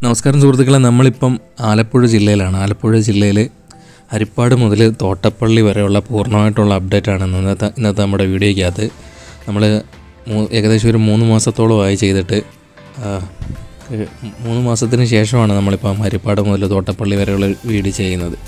നമസ്കാരം സുഹൃത്തുക്കളെ നമ്മളിപ്പം ആലപ്പുഴ ജില്ലയിലാണ് ആലപ്പുഴ ജില്ലയിൽ ഹരിപ്പാട് മുതൽ തോട്ടപ്പള്ളി വരെയുള്ള പൂർണ്ണമായിട്ടുള്ള അപ്ഡേറ്റ് ആണ് ഇന്നത്തെ ഇന്നത്തെ നമ്മുടെ വീഡിയോയ്ക്കകത്ത് നമ്മൾ ഏകദേശം ഒരു മൂന്ന് മാസത്തോളമായി ചെയ്തിട്ട് ആ, ഏ- മൂന്ന് മാസത്തിന് ശേഷമാണ് നമ്മളിപ്പം ഹരിപ്പാട് മുതൽ തോട്ടപ്പള്ളി വരെയുള്ള വീഡിയോ ചെയ്യുന്നത്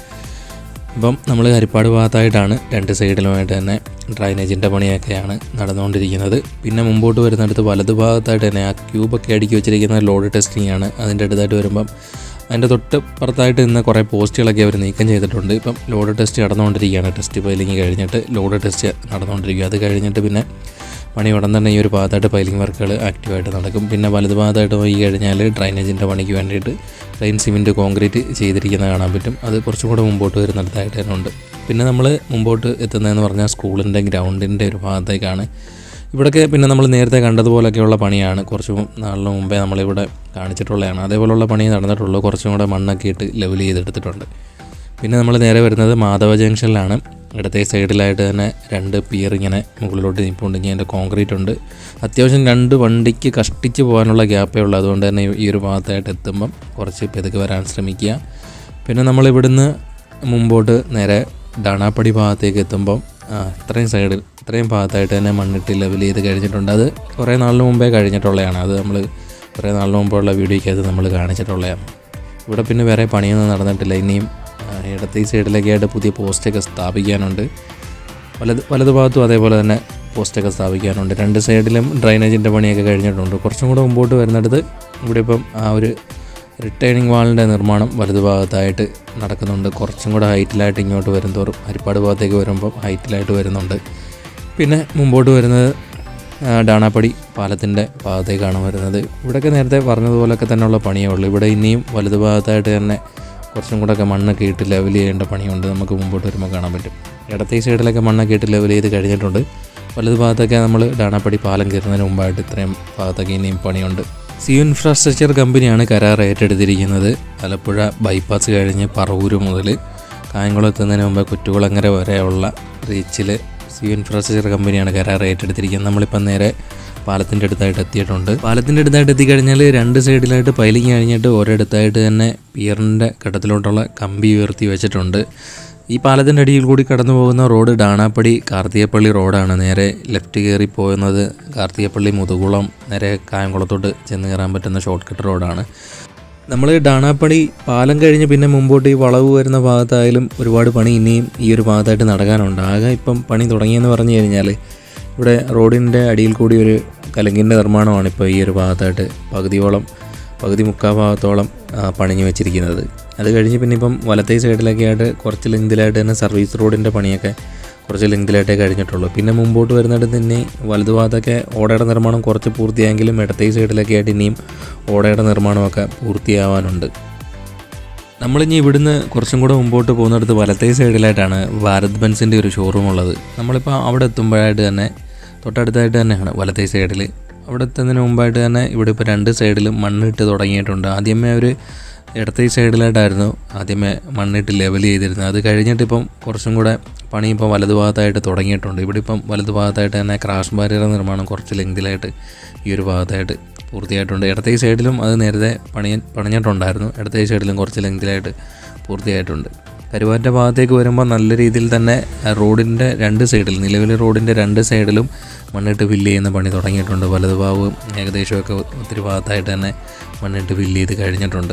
ഇപ്പം നമ്മൾ ഹരിപ്പാട് ഭാഗത്തായിട്ടാണ് രണ്ട് സൈഡിലുമായിട്ട് തന്നെ ഡ്രൈനേജിൻ്റെ പണിയൊക്കെയാണ് നടന്നുകൊണ്ടിരിക്കുന്നത് പിന്നെ മുമ്പോട്ട് വരുന്നിടത്ത് വലതു ഭാഗത്തായിട്ട് തന്നെ ആ ക്യൂബൊക്കെ അടുക്കി വെച്ചിരിക്കുന്ന ലോഡ് ടെസ്റ്റിംഗ് ആണ് അതിൻ്റെ അടുത്തായിട്ട് വരുമ്പം അതിൻ്റെ തൊട്ട് പുറത്തായിട്ട് ഇന്ന് കുറേ പോസ്റ്റുകളൊക്കെ അവർ നീക്കം ചെയ്തിട്ടുണ്ട് ഇപ്പം ലോഡ് ടെസ്റ്റ് നടന്നുകൊണ്ടിരിക്കുകയാണ് ടെസ്റ്റ് പൈലിങ് കഴിഞ്ഞിട്ട് ലോഡ് ടെസ്റ്റ് നടന്നുകൊണ്ടിരിക്കുക അത് കഴിഞ്ഞിട്ട് പിന്നെ പണി ഉടൻ തന്നെ ഈ ഒരു ഭാഗത്തായിട്ട് പൈലിംഗ് വർക്കുകൾ ആക്റ്റീവായിട്ട് നടക്കും പിന്നെ വലതു ഭാഗത്തായിട്ട് പോയി കഴിഞ്ഞാൽ ഡ്രൈനേജിൻ്റെ പണിക്ക് വേണ്ടിയിട്ട് പ്ലെയിൻ സിമെൻറ്റ് കോൺക്രീറ്റ് ചെയ്തിരിക്കുന്നത് കാണാൻ പറ്റും അത് കുറച്ചും കൂടെ മുമ്പോട്ട് വരുന്നിടത്തായിട്ട് തന്നെ ഉണ്ട് പിന്നെ നമ്മൾ മുമ്പോട്ട് എത്തുന്നതെന്ന് പറഞ്ഞാൽ സ്കൂളിൻ്റെ ഗ്രൗണ്ടിൻ്റെ ഒരു ഭാഗത്തേക്കാണ് ഇവിടെയൊക്കെ പിന്നെ നമ്മൾ നേരത്തെ കണ്ടതുപോലെയൊക്കെയുള്ള പണിയാണ് കുറച്ച് നാളിന് മുമ്പേ നമ്മളിവിടെ കാണിച്ചിട്ടുള്ളതാണ് അതേപോലുള്ള പണി നടന്നിട്ടുള്ളൂ കുറച്ചും കൂടെ മണ്ണൊക്കെ ഇട്ട് ലെവൽ ചെയ്തെടുത്തിട്ടുണ്ട് പിന്നെ നമ്മൾ നേരെ വരുന്നത് മാധവ ജംഗ്ഷനിലാണ് ഇടത്തെ സൈഡിലായിട്ട് തന്നെ രണ്ട് പിയർ ഇങ്ങനെ മുകളിലോട്ട് നിൽപ്പുണ്ട് ഇനി അതിൻ്റെ കോൺക്രീറ്റ് ഉണ്ട് അത്യാവശ്യം രണ്ട് വണ്ടിക്ക് കഷ്ടിച്ച് പോകാനുള്ള ഗ്യാപ്പേ ഉള്ളൂ അതുകൊണ്ട് തന്നെ ഈ ഒരു ഭാഗത്തായിട്ട് എത്തുമ്പം കുറച്ച് പെതുക്കെ വരാൻ ശ്രമിക്കുക പിന്നെ നമ്മൾ ഇവിടുന്ന് മുമ്പോട്ട് നേരെ ഡാണാപ്പടി ഭാഗത്തേക്ക് എത്തുമ്പം ആ, ഇത്രയും സൈഡിൽ ഇത്രയും ഭാഗത്തായിട്ട് തന്നെ മണ്ണിട്ട് ലെവൽ ചെയ്ത് കഴിഞ്ഞിട്ടുണ്ട് അത് കുറേ നാളിന് മുമ്പേ കഴിഞ്ഞിട്ടുള്ളതാണ് അത് നമ്മൾ കുറേ നാളിന് മുമ്പുള്ള വീഡിയോയ്ക്കകത്ത് നമ്മൾ കാണിച്ചിട്ടുള്ളതാണ് ഇവിടെ പിന്നെ വേറെ പണിയൊന്നും നടന്നിട്ടില്ല ഇനിയും ആ, ഇടത്തെ ഈ സൈഡിലൊക്കെ ആയിട്ട് പുതിയ പോസ്റ്റൊക്കെ സ്ഥാപിക്കാനുണ്ട് വലത് വലത് ഭാഗത്തും അതേപോലെ തന്നെ പോസ്റ്റൊക്കെ സ്ഥാപിക്കാനുണ്ട് രണ്ട് സൈഡിലും ഡ്രൈനേജിൻ്റെ പണിയൊക്കെ കഴിഞ്ഞിട്ടുണ്ട് കുറച്ചും കൂടെ മുമ്പോട്ട് വരുന്നിടത്ത് ഇവിടെ ഇപ്പം ആ ഒരു റിട്ടേണിംഗ് വാളിൻ്റെ നിർമ്മാണം വലതു ഭാഗത്തായിട്ട് നടക്കുന്നുണ്ട് കുറച്ചും കൂടെ ഹൈറ്റിലായിട്ട് ഇങ്ങോട്ട് വരുന്തോറും ഹരിപ്പാട് ഭാഗത്തേക്ക് വരുമ്പം ഹൈറ്റിലായിട്ട് വരുന്നുണ്ട് പിന്നെ മുമ്പോട്ട് വരുന്നത് ആ, ഡാണാപ്പടി പാലത്തിൻ്റെ ഭാഗത്തേക്കാണ് വരുന്നത് ഇവിടെയൊക്കെ നേരത്തെ പറഞ്ഞതുപോലൊക്കെ തന്നെയുള്ള പണിയേ ഉള്ളൂ ഇവിടെ ഇനിയും വലതു ഭാഗത്തായിട്ട് തന്നെ കുറച്ചും കൂടെയൊക്കെ മണ്ണൊക്കെ ഇട്ട് ലെവൽ ചെയ്യേണ്ട പണിയുണ്ട് നമുക്ക് മുമ്പോട്ട് വരുമ്പോൾ കാണാൻ പറ്റും ഇടത്തെ ഈ സൈഡിലൊക്കെ മണ്ണൊക്കെ ഇട്ട് ലെവൽ ചെയ്ത് കഴിഞ്ഞിട്ടുണ്ട് വലതു ഭാഗത്തൊക്കെ നമ്മൾ ഡാണാപ്പടി പാലം കയറുന്നതിന് മുമ്പായിട്ട് ഇത്രയും ഭാഗത്തൊക്കെ ഇനിയും പണിയുണ്ട് സി ഇൻഫ്രാസ്ട്രക്ചർ കമ്പനിയാണ് കരാർ ഏറ്റെടുത്തിരിക്കുന്നത് ആലപ്പുഴ ബൈപ്പാസ് കഴിഞ്ഞ് പറവൂര് മുതൽ കായംകുളം എത്തുന്നതിന് മുമ്പ് കുറ്റുകുളങ്ങര വരെയുള്ള റീച്ചിൽ സി ഇൻഫ്രാസ്ട്രക്ചർ കമ്പനിയാണ് കരാർ ഏറ്റെടുത്തിരിക്കുന്നത് നമ്മളിപ്പം നേരെ പാലത്തിൻ്റെ അടുത്തായിട്ട് എത്തിയിട്ടുണ്ട് പാലത്തിൻ്റെ അടുത്തായിട്ട് എത്തിക്കഴിഞ്ഞാൽ രണ്ട് സൈഡിലായിട്ട് പൈലിങ് കഴിഞ്ഞിട്ട് ഒരിടത്തായിട്ട് തന്നെ പിയറിൻ്റെ ഘട്ടത്തിലോട്ടുള്ള കമ്പി ഉയർത്തി വെച്ചിട്ടുണ്ട് ഈ പാലത്തിൻ്റെ അടിയിൽ കൂടി കടന്നു പോകുന്ന റോഡ് ഡാണാപ്പടി കാർത്തികപ്പള്ളി റോഡാണ് നേരെ ലെഫ്റ്റ് കയറി പോകുന്നത് കാർത്തികപ്പള്ളി മുതുകുളം നേരെ കായംകുളത്തോട്ട് ചെന്ന് കയറാൻ പറ്റുന്ന ഷോർട്ട് കട്ട് റോഡാണ് നമ്മൾ ഡാണാപ്പടി പാലം കഴിഞ്ഞ് പിന്നെ മുമ്പോട്ട് ഈ വളവ് വരുന്ന ഭാഗത്തായാലും ഒരുപാട് പണി ഇനിയും ഈ ഒരു ഭാഗത്തായിട്ട് നടക്കാനുണ്ട് ആകെ ഇപ്പം പണി തുടങ്ങിയെന്ന് പറഞ്ഞു കഴിഞ്ഞാൽ ഇവിടെ റോഡിൻ്റെ അടിയിൽ കൂടി ഒരു കലങ്കിൻ്റെ നിർമ്മാണമാണ് ഇപ്പോൾ ഈ ഒരു ഭാഗത്തായിട്ട് പകുതിയോളം പകുതി മുക്കാൽ ഭാഗത്തോളം ആ, പണിഞ്ഞു വെച്ചിരിക്കുന്നത് അത് കഴിഞ്ഞ് പിന്നെ ഇപ്പം വലത്തേ സൈഡിലൊക്കെ ആയിട്ട് കുറച്ച് ലെങ്തിലായിട്ട് തന്നെ സർവീസ് റോഡിൻ്റെ പണിയൊക്കെ കുറച്ച് ലെങ്തിലായിട്ടേ കഴിഞ്ഞിട്ടുള്ളൂ പിന്നെ മുമ്പോട്ട് വരുന്നിടത്ത് തന്നെ വലതു ഭാഗത്തൊക്കെ ഓടയുടെ നിർമ്മാണം കുറച്ച് പൂർത്തിയായെങ്കിലും ഇടത്തേ സൈഡിലൊക്കെ ആയിട്ട് ഇനിയും ഓടയുടെ നിർമ്മാണമൊക്കെ പൂർത്തിയാവാനുണ്ട് നമ്മളിനി ഇവിടുന്ന് കുറച്ചും കൂടെ മുമ്പോട്ട് പോകുന്നിടത്ത് വലത്തേ സൈഡിലായിട്ടാണ് ഭാരത് ബെൻസിൻ്റെ ഒരു ഷോറൂം ഉള്ളത് നമ്മളിപ്പോൾ അവിടെ എത്തുമ്പോഴായിട്ട് തന്നെ തൊട്ടടുത്തായിട്ട് തന്നെയാണ് വലത്തേ സൈഡിൽ അവിടെ എത്തുന്നതിന് മുമ്പായിട്ട് തന്നെ ഇവിടെ ഇപ്പോൾ രണ്ട് സൈഡിലും മണ്ണിട്ട് തുടങ്ങിയിട്ടുണ്ട് ആദ്യമേ ഒരു ഇടത്തേ സൈഡിലായിട്ടായിരുന്നു ആദ്യമേ മണ്ണിട്ട് ലെവൽ ചെയ്തിരുന്നത് അത് കഴിഞ്ഞിട്ട് ഇപ്പം കുറച്ചും കൂടെ പണി ഇപ്പം വലതു ഭാഗത്തായിട്ട് തുടങ്ങിയിട്ടുണ്ട് ഇവിടെ ഇപ്പം വലതു ഭാഗത്തായിട്ട് തന്നെ ക്രാഷ് ബാരിയർ നിർമ്മാണം കുറച്ച് ലെങ്തിലായിട്ട് ഈ ഒരു ഭാഗത്തായിട്ട് പൂർത്തിയായിട്ടുണ്ട് ഇടത്തേ സൈഡിലും അത് നേരത്തെ പണിയ പണിഞ്ഞിട്ടുണ്ടായിരുന്നു ഇടത്തേ സൈഡിലും കുറച്ച് ലെങ്തിലായിട്ട് പൂർത്തിയായിട്ടുണ്ട് കരുവാറ്റ ഭാഗത്തേക്ക് വരുമ്പോൾ നല്ല രീതിയിൽ തന്നെ ആ റോഡിൻ്റെ രണ്ട് സൈഡിൽ നിലവിലെ റോഡിൻ്റെ രണ്ട് സൈഡിലും മണ്ണിട്ട് ഫില്ല് ചെയ്യുന്ന പണി തുടങ്ങിയിട്ടുണ്ട് വലതു ഭാഗവും ഏകദേശമൊക്കെ ഒത്തിരി ഭാഗത്തായിട്ട് തന്നെ മണ്ണിട്ട് ഫില്ല് ചെയ്ത് കഴിഞ്ഞിട്ടുണ്ട്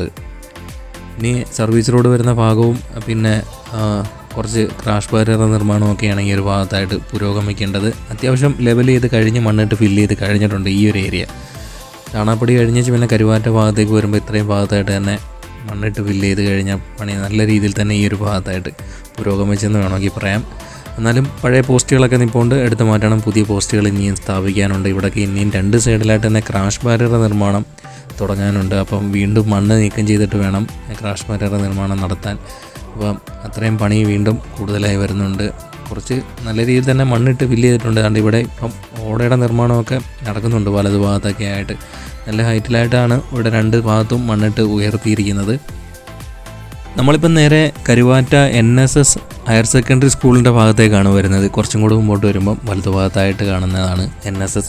ഇനി സർവീസ് റോഡ് വരുന്ന ഭാഗവും പിന്നെ ആ, കുറച്ച് ക്രാഷ് ബാരിയർ നിർമ്മാണമൊക്കെയാണ് ഈ ഒരു ഭാഗത്തായിട്ട് പുരോഗമിക്കേണ്ടത് അത്യാവശ്യം ലെവൽ ചെയ്ത് കഴിഞ്ഞ് മണ്ണിട്ട് ഫില്ല് ചെയ്ത് കഴിഞ്ഞിട്ടുണ്ട് ഈ ഒരു ഏരിയ ചാണാപ്പടി കഴിഞ്ഞ് പിന്നെ കരുവാറ്റ ഭാഗത്തേക്ക് വരുമ്പോൾ ഇത്രയും ഭാഗത്തായിട്ട് തന്നെ മണ്ണിട്ട് ഫില്ല് ചെയ്ത് കഴിഞ്ഞാൽ പണി നല്ല രീതിയിൽ തന്നെ ഈ ഒരു ഭാഗത്തായിട്ട് പുരോഗമിച്ചെന്ന് വേണമെങ്കിൽ പറയാം എന്നാലും പഴയ പോസ്റ്റുകളൊക്കെ നിൽപ്പുണ്ട് എടുത്ത് മാറ്റണം പുതിയ പോസ്റ്റുകൾ ഇനിയും സ്ഥാപിക്കാനുണ്ട് ഇവിടെയൊക്കെ ഇനിയും രണ്ട് സൈഡിലായിട്ട് തന്നെ ക്രാഷ് ബാരിയർ നിർമ്മാണം തുടങ്ങാനുണ്ട് അപ്പം വീണ്ടും മണ്ണ് നീക്കം ചെയ്തിട്ട് വേണം ക്രാഷ് ബാരിയർ നിർമ്മാണം നടത്താൻ അപ്പം അത്രയും പണി വീണ്ടും കൂടുതലായി വരുന്നുണ്ട് കുറച്ച് നല്ല രീതിയിൽ തന്നെ മണ്ണിട്ട് ഫില്ല് ചെയ്തിട്ടുണ്ട് അതുകൊണ്ട് ഇവിടെ ഇപ്പം ഓടയുടെ നിർമ്മാണമൊക്കെ നടക്കുന്നുണ്ട് വലതു ഭാഗത്തൊക്കെ ആയിട്ട് നല്ല ഹൈറ്റിലായിട്ടാണ് ഇവിടെ രണ്ട് ഭാഗത്തും മണ്ണിട്ട് ഉയർത്തിയിരിക്കുന്നത് നമ്മളിപ്പം നേരെ Karuvatta N S S higher secondary സ്കൂളിൻ്റെ ഭാഗത്തേക്കാണ് വരുന്നത് കുറച്ചും കൂടി മുമ്പോട്ട് വരുമ്പം വലതു ഭാഗത്തായിട്ട് കാണുന്നതാണ് N S S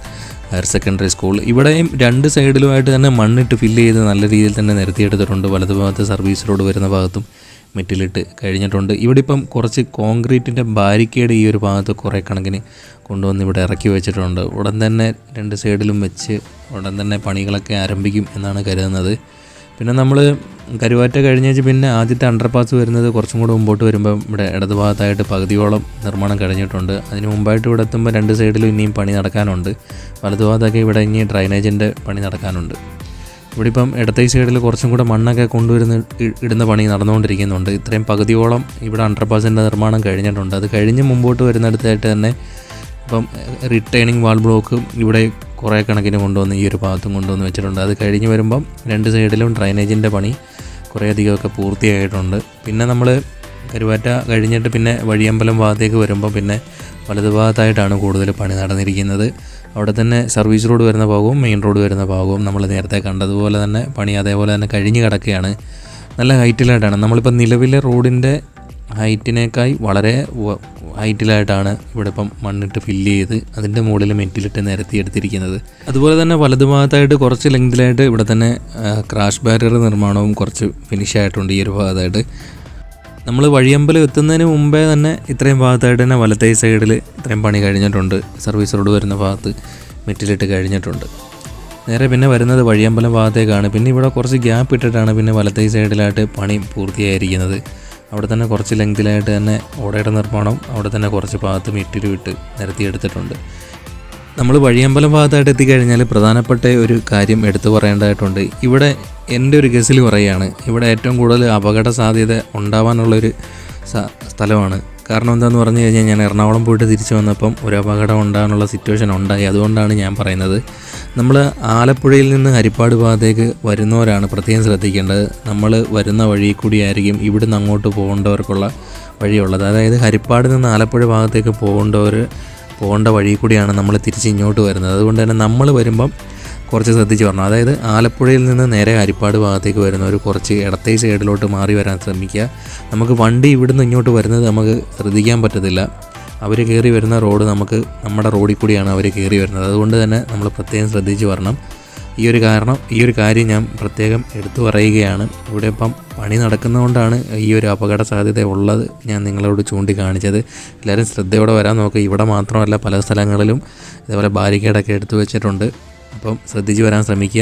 higher secondary school ഇവിടെയും രണ്ട് സൈഡിലുമായിട്ട് തന്നെ മണ്ണിട്ട് ഫില്ല് ചെയ്ത് നല്ല രീതിയിൽ തന്നെ നിരത്തിയെടുത്തിട്ടുണ്ട് വലതുഭാഗത്ത് സർവീസ് റോഡ് വരുന്ന ഭാഗത്തും മെറ്റിലിട്ട് കഴിഞ്ഞിട്ടുണ്ട് ഇവിടെ ഇപ്പം കുറച്ച് കോൺക്രീറ്റിൻ്റെ ബാരിക്കേഡ് ഈ ഒരു ഭാഗത്ത് കുറേ കണക്കിന് കൊണ്ടുവന്ന് ഇവിടെ ഇറക്കി വെച്ചിട്ടുണ്ട് ഉടൻ തന്നെ രണ്ട് സൈഡിലും വെച്ച് ഉടൻ തന്നെ പണികളൊക്കെ ആരംഭിക്കും എന്നാണ് കരുതുന്നത് പിന്നെ നമ്മൾ കരുവാറ്റ കഴിഞ്ഞേച്ച് പിന്നെ ആദ്യത്തെ അണ്ടർപാസ് വരുന്നത് കുറച്ചും കൂടെ മുമ്പോട്ട് വരുമ്പോൾ ഇവിടെ ഇടതുഭാഗത്തായിട്ട് പകുതിയോളം നിർമ്മാണം കഴിഞ്ഞിട്ടുണ്ട് അതിന് മുമ്പായിട്ട് ഇവിടെ എത്തുമ്പോൾ രണ്ട് സൈഡിലും ഇനിയും പണി നടക്കാനുണ്ട് വലതുഭാഗത്തൊക്കെ ഇവിടെ ഇനി ഡ്രൈനേജിൻ്റെ പണി നടക്കാനുണ്ട് ഇവിടെ ഇപ്പം ഇടത്തെ സൈഡിൽ കുറച്ചും കൂടെ മണ്ണൊക്കെ കൊണ്ടുവരുന്ന ഇ- ഇടുന്ന പണി നടന്നുകൊണ്ടിരിക്കുന്നുണ്ട് ഇത്രയും പകുതിയോളം ഇവിടെ അണ്ടർപാസിൻ്റെ നിർമ്മാണം കഴിഞ്ഞിട്ടുണ്ട് അത് കഴിഞ്ഞ് മുമ്പോട്ട് വരുന്നിടത്തായിട്ട് തന്നെ ഇപ്പം റിട്ടേണിംഗ് വാൾ ബ്ലോക്ക് ഇവിടെ കുറേ കണക്കിന് കൊണ്ടുവന്ന് ഈ ഒരു ഭാഗത്തും കൊണ്ടുവന്ന് വെച്ചിട്ടുണ്ട് അത് കഴിഞ്ഞ് വരുമ്പം രണ്ട് സൈഡിലും ഡ്രൈനേജിൻ്റെ പണി കുറേയധികമൊക്കെ പൂർത്തിയായിട്ടുണ്ട് പിന്നെ നമ്മൾ കരുവാറ്റ കഴിഞ്ഞിട്ട് പിന്നെ വഴിയമ്പലം ഭാഗത്തേക്ക് വരുമ്പോൾ പിന്നെ വലതുഭാഗത്തായിട്ടാണ് കൂടുതൽ പണി നടന്നിരിക്കുന്നത് അവിടെ തന്നെ സർവീസ് റോഡ് വരുന്ന ഭാഗവും മെയിൻ റോഡ് വരുന്ന ഭാഗവും നമ്മൾ നേരത്തെ കണ്ടതുപോലെ തന്നെ പണി അതേപോലെ തന്നെ കഴിഞ്ഞ് കിടക്കുകയാണ് നല്ല ഹൈറ്റിലായിട്ടാണ് നമ്മളിപ്പോൾ നിലവിലെ റോഡിൻ്റെ ഹൈറ്റിനേക്കായി വളരെ വ- ഹൈറ്റിലായിട്ടാണ് ഇവിടെ ഇപ്പം മണ്ണിട്ട് ഫില്ല് ചെയ്ത് അതിൻ്റെ മുകളിൽ മെറ്റിലിട്ട് നിരത്തി എടുത്തിരിക്കുന്നത് അതുപോലെ തന്നെ വലതുഭാഗത്തായിട്ട് കുറച്ച് ലെങ്തിലായിട്ട് ഇവിടെ തന്നെ ക്രാഷ് ബാരിയർ നിർമ്മാണവും കുറച്ച് ഫിനിഷ് ആയിട്ടുണ്ട് ഈ ഒരു ഭാഗത്തായിട്ട് നമ്മൾ വഴിയമ്പലം എത്തുന്നതിന് മുമ്പേ തന്നെ ഇത്രയും ഭാഗത്തായിട്ട് തന്നെ വലത്തേ സൈഡിൽ ഇത്രയും പണി കഴിഞ്ഞിട്ടുണ്ട് സർവീസ് റോഡ് വരുന്ന ഭാഗത്ത് മെറ്റിലിട്ട് കഴിഞ്ഞിട്ടുണ്ട് നേരെ പിന്നെ വരുന്നത് വഴിയമ്പലം ഭാഗത്തേക്കാണ് പിന്നെ ഇവിടെ കുറച്ച് ഗ്യാപ്പ് ഇട്ടിട്ടാണ് പിന്നെ വലത്തേ സൈഡിലായിട്ട് പണി പൂർത്തിയായിരിക്കുന്നത് അവിടെ തന്നെ കുറച്ച് ലെങ്തിലായിട്ട് തന്നെ ഓടയുടെ നിർമ്മാണം അവിടെ തന്നെ കുറച്ച് ഭാഗത്ത് മെറ്റിലും ഇട്ട് നിരത്തിയെടുത്തിട്ടുണ്ട് നമ്മൾ വഴിയമ്പലം ഭാഗത്തായിട്ട് എത്തിക്കഴിഞ്ഞാൽ പ്രധാനപ്പെട്ട ഒരു കാര്യം എടുത്തു പറയേണ്ടതായിട്ടുണ്ട് ഇവിടെ എൻ്റെ ഒരു ഗസിൽ പറയുകയാണ് ഇവിടെ ഏറ്റവും കൂടുതൽ അപകട സാധ്യത ഉണ്ടാവാനുള്ളൊരു സ- സ്ഥലമാണ് കാരണം എന്താണെന്ന് പറഞ്ഞു കഴിഞ്ഞാൽ ഞാൻ എറണാകുളം പോയിട്ട് തിരിച്ചു വന്നപ്പം ഒരു അപകടം ഉണ്ടാകാനുള്ള സിറ്റുവേഷൻ ഉണ്ടായി അതുകൊണ്ടാണ് ഞാൻ പറയുന്നത് നമ്മൾ ആലപ്പുഴയിൽ നിന്ന് ഹരിപ്പാട് ഭാഗത്തേക്ക് വരുന്നവരാണ് പ്രത്യേകം ശ്രദ്ധിക്കേണ്ടത് നമ്മൾ വരുന്ന വഴി കൂടിയായിരിക്കും ഇവിടുന്ന് അങ്ങോട്ട് പോകേണ്ടവർക്കുള്ള വഴിയുള്ളത് അതായത് ഹരിപ്പാട് നിന്ന് ആലപ്പുഴ ഭാഗത്തേക്ക് പോകേണ്ടവർ പോകേണ്ട വഴി കൂടിയാണ് നമ്മൾ തിരിച്ച് ഇങ്ങോട്ട് വരുന്നത് അതുകൊണ്ട് തന്നെ നമ്മൾ വരുമ്പം കുറച്ച് ശ്രദ്ധിച്ച് പറഞ്ഞു അതായത് ആലപ്പുഴയിൽ നിന്ന് നേരെ ഹരിപ്പാട് ഭാഗത്തേക്ക് വരുന്നവർ കുറച്ച് ഇടത്തേ സൈഡിലോട്ട് മാറി വരാൻ ശ്രമിക്കുക നമുക്ക് വണ്ടി ഇവിടുന്ന് ഇങ്ങോട്ട് വരുന്നത് നമുക്ക് ശ്രദ്ധിക്കാൻ പറ്റത്തില്ല അവർ കയറി വരുന്ന റോഡ് നമുക്ക് നമ്മുടെ റോഡിൽ കൂടിയാണ് അവർ കയറി വരുന്നത് അതുകൊണ്ട് തന്നെ നമ്മൾ പ്രത്യേകം ശ്രദ്ധിച്ച് വരണം ഈ ഒരു കാരണം ഈ ഒരു കാര്യം ഞാൻ പ്രത്യേകം എടുത്തു പറയുകയാണ് ഇവിടെ ഇപ്പം പണി നടക്കുന്നതുകൊണ്ടാണ് ഈ ഒരു അപകട സാധ്യത ഉള്ളത് ഞാൻ നിങ്ങളോട് ചൂണ്ടിക്കാണിച്ചത് എല്ലാവരും ശ്രദ്ധയോടെ വരാൻ നോക്കുക ഇവിടെ മാത്രമല്ല പല സ്ഥലങ്ങളിലും ഇതേപോലെ ബാരിക്കേഡൊക്കെ എടുത്തു വെച്ചിട്ടുണ്ട് അപ്പം ശ്രദ്ധിച്ച് വരാൻ ശ്രമിക്കുക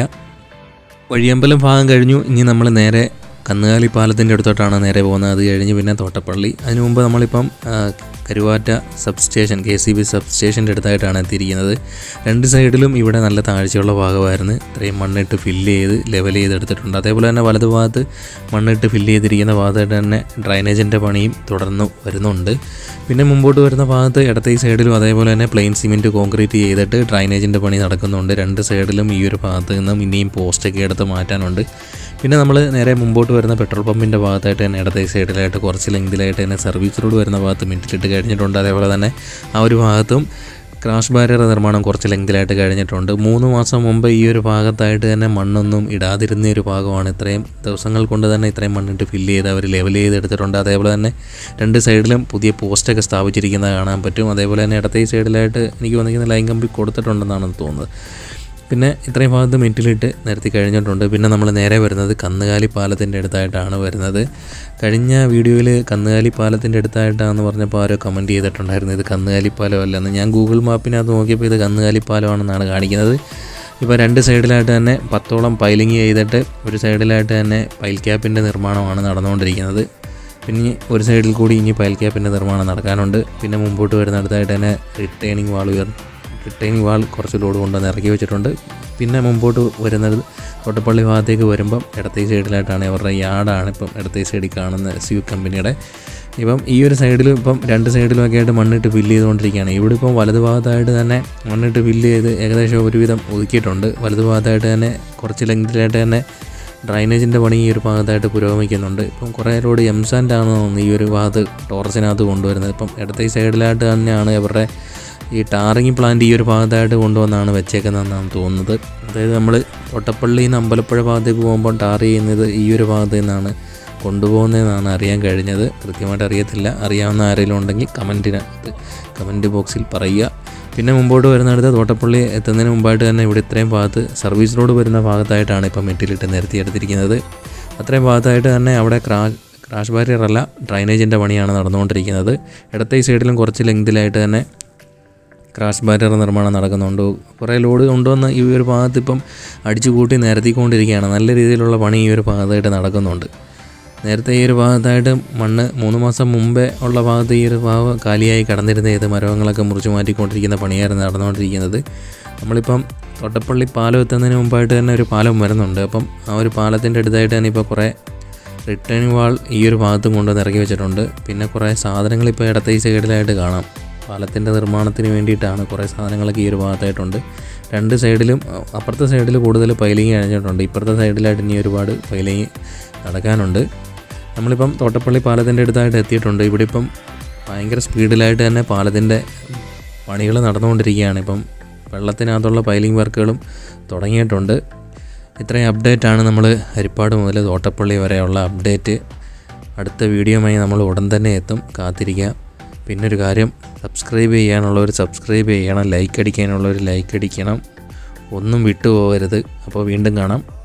വഴിയമ്പലം ഭാഗം കഴിഞ്ഞു ഇനി നമ്മൾ നേരെ കന്നുകാലി പാലത്തിൻ്റെ അടുത്തോട്ടാണ് നേരെ പോകുന്നത് അത് കഴിഞ്ഞ് പിന്നെ തോട്ടപ്പള്ളി അതിനു മുമ്പ് നമ്മളിപ്പം ആ, Karuvatta substation K C B സബ് സ്റ്റേഷൻ്റെ അടുത്തായിട്ടാണ് എത്തിയിരിക്കുന്നത് രണ്ട് സൈഡിലും ഇവിടെ നല്ല താഴ്ചയുള്ള ഭാഗമായിരുന്നു ഇത്രയും മണ്ണിട്ട് ഫില്ല് ചെയ്ത് ലെവൽ ചെയ്തെടുത്തിട്ടുണ്ട് അതേപോലെ തന്നെ വലതുഭാഗത്ത് മണ്ണിട്ട് ഫില്ല് ചെയ്തിരിക്കുന്ന ഭാഗത്തായിട്ട് തന്നെ ഡ്രൈനേജിൻ്റെ പണിയും തുടർന്ന് വരുന്നുണ്ട് പിന്നെ മുമ്പോട്ട് വരുന്ന ഭാഗത്ത് ഇടത്തെ സൈഡിലും അതേപോലെ തന്നെ പ്ലെയിൻ സിമെൻറ്റ് കോൺക്രീറ്റ് ചെയ്തിട്ട് ഡ്രൈനേജിൻ്റെ പണി നടക്കുന്നുണ്ട് രണ്ട് സൈഡിലും ഈ ഒരു ഭാഗത്ത് നിന്നും ഇനിയും പോസ്റ്റൊക്കെ എടുത്ത് മാറ്റാനുണ്ട് പിന്നെ നമ്മൾ നേരെ മുമ്പോട്ട് വരുന്ന പെട്രോൾ പമ്പിൻ്റെ ഭാഗത്തായിട്ട് തന്നെ ഇടത്തെ സൈഡിലായിട്ട് കുറച്ച് ലെങ്തിലായിട്ട് തന്നെ സർവീസ് റോഡ് വരുന്ന ഭാഗത്ത് മിനിറ്റിലിട്ട് കഴിഞ്ഞിട്ടുണ്ട് അതേപോലെ തന്നെ ആ ഒരു ഭാഗത്തും ക്രാഷ് ബാരിയർ നിർമ്മാണം കുറച്ച് ലെങ്തിലായിട്ട് കഴിഞ്ഞിട്ടുണ്ട് മൂന്ന് മാസം മുമ്പ് ഈ ഒരു ഭാഗത്തായിട്ട് തന്നെ മണ്ണൊന്നും ഇടാതിരുന്ന ഒരു ഭാഗമാണ് ഇത്രയും ദിവസങ്ങൾ കൊണ്ട് തന്നെ ഇത്രയും മണ്ണിട്ട് ഫില്ല് ചെയ്ത് അവർ ലെവൽ ചെയ്തെടുത്തിട്ടുണ്ട് അതേപോലെ തന്നെ രണ്ട് സൈഡിലും പുതിയ പോസ്റ്റൊക്കെ സ്ഥാപിച്ചിരിക്കുന്നത് കാണാൻ പറ്റും അതേപോലെ തന്നെ ഇടത്തെ സൈഡിലായിട്ട് എനിക്ക് വന്നിരിക്കുന്ന ലൈൻ കമ്പി കൊടുത്തിട്ടുണ്ടെന്നാണ് തോന്നുന്നത് പിന്നെ ഇത്രയും ഭാഗത്ത് മിറ്റിലിട്ട് നിരത്തി കഴിഞ്ഞിട്ടുണ്ട് പിന്നെ നമ്മൾ നേരെ വരുന്നത് കന്നുകാലി പാലത്തിൻ്റെ അടുത്തായിട്ടാണ് വരുന്നത് കഴിഞ്ഞ വീഡിയോയിൽ കന്നുകാലി പാലത്തിൻ്റെ അടുത്തായിട്ടാണെന്ന് പറഞ്ഞപ്പോൾ ആരോ കമൻറ്റ് ചെയ്തിട്ടുണ്ടായിരുന്നു ഇത് കന്നുകാലി പാലമല്ലെന്ന് ഞാൻ ഗൂഗിൾ മാപ്പിനകത്ത് നോക്കിയപ്പോൾ ഇത് കന്നുകാലി പാലമാണെന്നാണ് കാണിക്കുന്നത് ഇപ്പോൾ രണ്ട് സൈഡിലായിട്ട് തന്നെ പത്തോളം പൈലിങ് ചെയ്തിട്ട് ഒരു സൈഡിലായിട്ട് തന്നെ പൈൽ ക്യാപ്പിൻ്റെ നിർമ്മാണമാണ് നടന്നുകൊണ്ടിരിക്കുന്നത് പിന്നെ ഒരു സൈഡിൽ കൂടി ഇനി പൈൽ ക്യാപ്പിൻ്റെ നിർമ്മാണം നടക്കാനുണ്ട് പിന്നെ മുമ്പോട്ട് വരുന്നിടത്തായിട്ട് തന്നെ റിട്ടേണിംഗ് വാൾ ഉയർ റിട്ടേണിംഗ് വാൾ കുറച്ച് ലോഡ് കൊണ്ടുവന്ന് ഇറക്കി വെച്ചിട്ടുണ്ട് പിന്നെ മുമ്പോട്ട് വരുന്നത് തോട്ടപ്പള്ളി ഭാഗത്തേക്ക് വരുമ്പം ഇടത്തേ സൈഡിലായിട്ടാണ് ഇവരുടെ യാർഡാണ് ഇപ്പം ഇടത്തേ സൈഡിൽ കാണുന്ന സ്യൂ കമ്പനിയുടെ ഇപ്പം ഈ ഒരു സൈഡിലും ഇപ്പം രണ്ട് സൈഡിലും ഒക്കെ ആയിട്ട് മണ്ണിട്ട് ഫില്ല് ചെയ്തുകൊണ്ടിരിക്കുകയാണ് ഇവിടെ ഇപ്പം വലതു ഭാഗത്തായിട്ട് തന്നെ മണ്ണിട്ട് ഫില്ല് ചെയ്ത് ഏകദേശം ഒരുവിധം ഒതുക്കിയിട്ടുണ്ട് വലതു ഭാഗത്തായിട്ട് തന്നെ കുറച്ച് ലെങ്തിലായിട്ട് തന്നെ ഡ്രൈനേജിൻ്റെ പണി ഈ ഒരു ഭാഗത്തായിട്ട് പുരോഗമിക്കുന്നുണ്ട് ഇപ്പം കുറേ ലോഡ് എംസാൻഡ് ആണ് തോന്നുന്നു ഈ ഒരു ഭാഗത്ത് ടോറസിനകത്ത് കൊണ്ടുവരുന്നത് ഇപ്പം ഇടത്തെ സൈഡിലായിട്ട് തന്നെയാണ് ഇവരുടെ ഈ ടാറിങ് പ്ലാന്റ് ഈ ഒരു ഭാഗത്തായിട്ട് കൊണ്ടുവന്നാണ് വെച്ചേക്കുന്നതെന്നാണ് തോന്നുന്നത് അതായത് നമ്മൾ തൊട്ടപ്പള്ളിയിൽ നിന്ന് അമ്പലപ്പുഴ ഭാഗത്തേക്ക് പോകുമ്പോൾ ടാർ ചെയ്യുന്നത് ഈ ഒരു ഭാഗത്ത് നിന്നാണ് കൊണ്ടുപോകുന്നതെന്നാണ് അറിയാൻ കഴിഞ്ഞത് കൃത്യമായിട്ട് അറിയത്തില്ല അറിയാവുന്ന ആരെങ്കിലും ഉണ്ടെങ്കിൽ കമൻറ്റിനകത്ത് കമൻറ്റ് ബോക്സിൽ പറയുക പിന്നെ മുമ്പോട്ട് വരുന്നിടത്ത് തോട്ടപ്പള്ളി എത്തുന്നതിന് മുമ്പായിട്ട് തന്നെ ഇവിടെ ഇത്രയും ഭാഗത്ത് സർവീസ് റോഡ് വരുന്ന ഭാഗത്തായിട്ടാണ് ഇപ്പം മെറ്റിലിട്ട് നിരത്തിയെടുത്തിരിക്കുന്നത് അത്രയും ഭാഗത്തായിട്ട് തന്നെ അവിടെ ക്രാ ക്രാഷ് ബാരിയർ അല്ല ഡ്രൈനേജിൻ്റെ പണിയാണ് നടന്നുകൊണ്ടിരിക്കുന്നത് ഇടത്തെ ഈ സൈഡിലും കുറച്ച് ലെങ്തിലായിട്ട് തന്നെ ക്രാഷ് ബാരിയർ നിർമ്മാണം നടക്കുന്നുണ്ട് കുറേ ലോഡ് കൊണ്ടുവന്ന് ഈ ഒരു ഭാഗത്ത് ഇപ്പം അടിച്ചു കൂട്ടി നിരത്തിക്കൊണ്ടിരിക്കുകയാണ് നല്ല രീതിയിലുള്ള പണി ഈ ഒരു ഭാഗത്തായിട്ട് നടക്കുന്നുണ്ട് നേരത്തെ ഈ ഒരു ഭാഗത്തായിട്ട് മണ്ണ് മൂന്ന് മാസം മുമ്പേ ഉള്ള ഭാഗത്ത് ഈ ഒരു ഭാഗം കാലിയായി കിടന്നിരുന്ന ഏത് മരങ്ങളൊക്കെ മുറിച്ച് മാറ്റിക്കൊണ്ടിരിക്കുന്ന പണിയായിരുന്നു നടന്നുകൊണ്ടിരിക്കുന്നത് നമ്മളിപ്പം തൊട്ടപ്പള്ളി പാലം എത്തുന്നതിന് മുമ്പായിട്ട് തന്നെ ഒരു പാലം വരുന്നുണ്ട് അപ്പം ആ ഒരു പാലത്തിൻ്റെ അടുത്തായിട്ട് തന്നെ ഇപ്പോൾ കുറേ റിട്ടേൺ വാൾ ഈ ഒരു ഭാഗത്തും കൊണ്ടുവന്ന് ഇറക്കി വെച്ചിട്ടുണ്ട് പിന്നെ കുറേ സാധനങ്ങൾ ഇപ്പോൾ ഇടത്തെ ഈ സൈഡിലായിട്ട് കാണാം പാലത്തിൻ്റെ നിർമ്മാണത്തിന് വേണ്ടിയിട്ടാണ് കുറേ സാധനങ്ങളൊക്കെ ഈ ഒരു ഭാഗത്തായിട്ടുണ്ട് രണ്ട് സൈഡിലും അഹ് അപ്പുറത്തെ സൈഡിൽ കൂടുതൽ പൈലിങ് കഴിഞ്ഞിട്ടുണ്ട് ഇപ്പുറത്തെ സൈഡിലായിട്ട് ഇനി ഒരുപാട് പൈലിങ് നടക്കാനുണ്ട് നമ്മളിപ്പം തോട്ടപ്പള്ളി പാലത്തിൻ്റെ അടുത്തായിട്ട് എത്തിയിട്ടുണ്ട് ഇവിടെ ഇപ്പം ഭയങ്കര സ്പീഡിലായിട്ട് തന്നെ പാലത്തിൻ്റെ പണികൾ നടന്നുകൊണ്ടിരിക്കുകയാണ് ഇപ്പം വെള്ളത്തിനകത്തുള്ള പൈലിംഗ് വർക്കുകളും തുടങ്ങിയിട്ടുണ്ട് ഇത്രയും അപ്ഡേറ്റ് ആണ് നമ്മൾ ഹരിപ്പാട് മുതൽ തോട്ടപ്പള്ളി വരെയുള്ള അപ്ഡേറ്റ് അടുത്ത വീഡിയോയുമായി നമ്മൾ ഉടൻ തന്നെ എത്തും കാത്തിരിക്കുക പിന്നെ ഒരു കാര്യം സബ്സ്ക്രൈബ് ചെയ്യാനുള്ളവർ സബ്സ്ക്രൈബ് ചെയ്യണം ലൈക്ക് അടിക്കാനുള്ളവർ ലൈക്ക് അടിക്കണം ഒന്നും വിട്ടുപോകരുത് അപ്പോൾ വീണ്ടും കാണാം